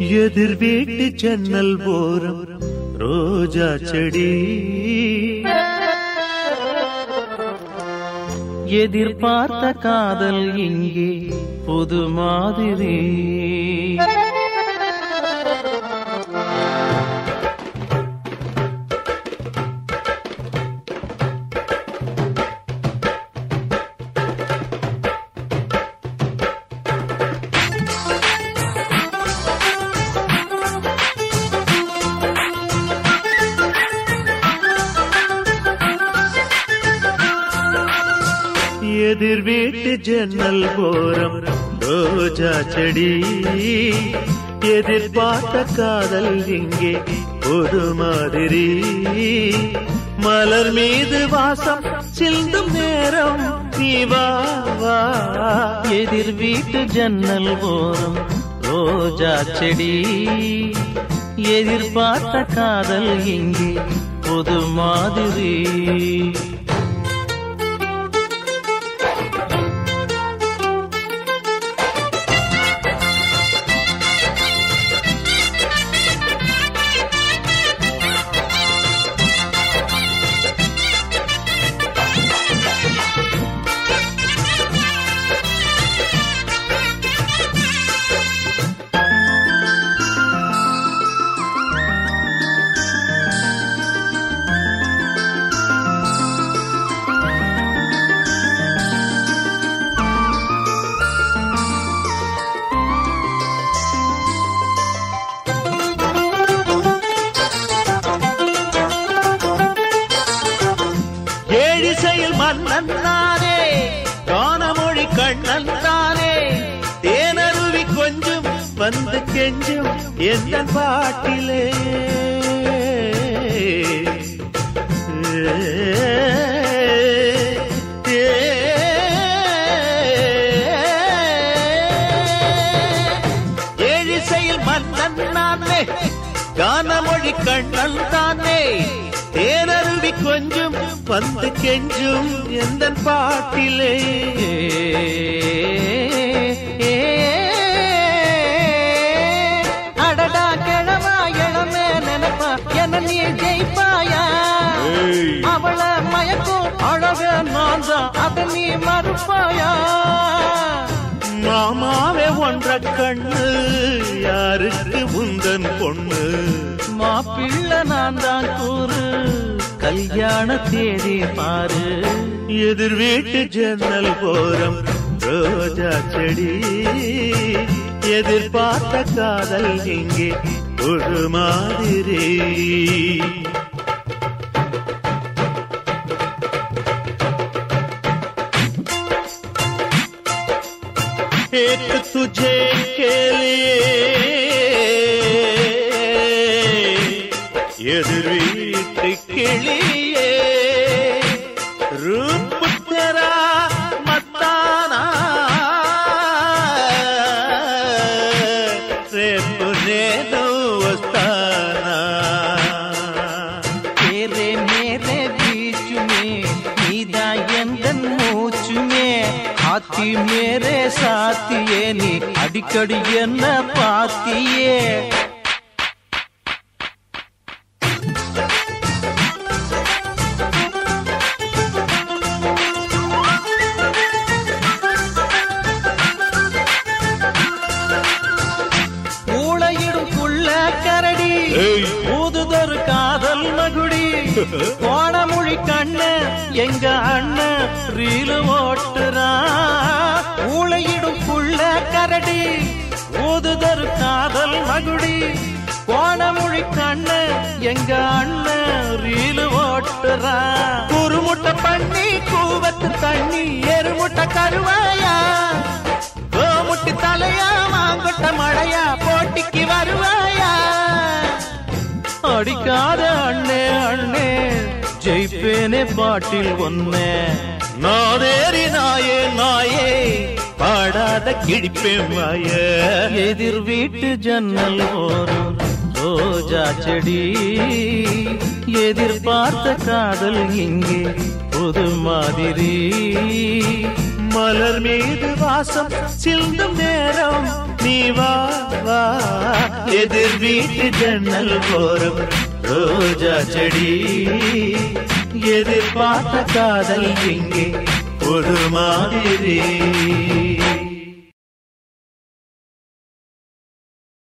எதிர் வீட்டு ஜன்னல் போரம் ரோஜா செடி எதிர்பார்த்த காதல் இங்கே புது மாதிரி எதிர் வீட்டு ஜன்னல் போரம் ரோஜா செடி எதிர்பார்த்த காதல் இங்கே ஒரு மாதிரி மலர் மீது வாசம் சிந்தும் நேரம் நீ வா வா எதிர் வீட்டு ஜன்னல் ஓரம் ரோஜா செடி எதிர்பார்த்த காதல் இங்கே புது மாதிரி ஏழிசையில் மன்னன் தானே கானமொழி கண்ணன் தானே தேனருவி கொஞ்சம் வந்து கெஞ்சும் எந்த பாட்டிலே ஏழிசையில் மன்னன் நானே கானமொழி கண்ணன் தானே தேனருவி கொஞ்சம் வந்து கெஞ்சும் எந்த பாட்டிலே அடடா கிழவா இளமே நினைப்பா என்ன நீ ஜெயிப்பாயா அவள மயக்கும் அழக நான் தான் அத நீ மறுப்பாயா மாமாவே ஒன்ற கண்ணு யாருக்கு முந்தன் பொண்ணு மாப்பிள்ள நான் தான் கூறு கல்யாண தேதி பாரு எதிர் வீட்டு ஜன்னல் போரம் ரோஜா செடி எதிர்பார்த்த காதல் இங்கே ஒரு மாதிரி एक तुझे के लिए எதிர் வீட்டு கிளியே रूप तेरा मताना రేపు నేను వస్తానా तेरे मेरे बीच में நீதா எந்த மூச்சுமே ஆத்தி மேரே சாத்தியே நீ அடிக்கடி என்ன பாத்தியே ஊளையிடும் புள்ள கரடி ஏய். ஊதுதொரு காதல் மகுடி கோணமொழி கண்ணு எங்க அண்ணன் ரீலு ஓட்டுறா ஊளையிடும் புள்ள கரடி ஊதுதொரு காதல் மகுடி கோணமொழி கண்ணு எங்க அண்ணன் ரீலு ஓட்டுறா குறுமுட்டை பண்ணி கூவத்து தண்ணி எருமுட்டை கருவாயா கோமுட்டி தலையா மாங்கொட்ட மழையா போட்டிக்கு வருவாயா அடிக்காத அண்ணே அண்ணே ஜெயிப்பேனே பாட்டில் ஒன்னே நாதேரி நாயே நாயே பாடாத கிழிப்பேன் வாய எதிர் வீட்டு ஜன்னல் ஓரம் ரோஜா செடி எதிர்பார்த்த காதல் இங்கே புது மாதிரி மலர் மீது வாசம் சிந்தும் நேரம் நீ வா வா எதிர் வீட்டு ஜன்னல் போரும் ரோஜா செடி எதிர்பார்த்த காதல் இங்கே ஒரு மாதிரி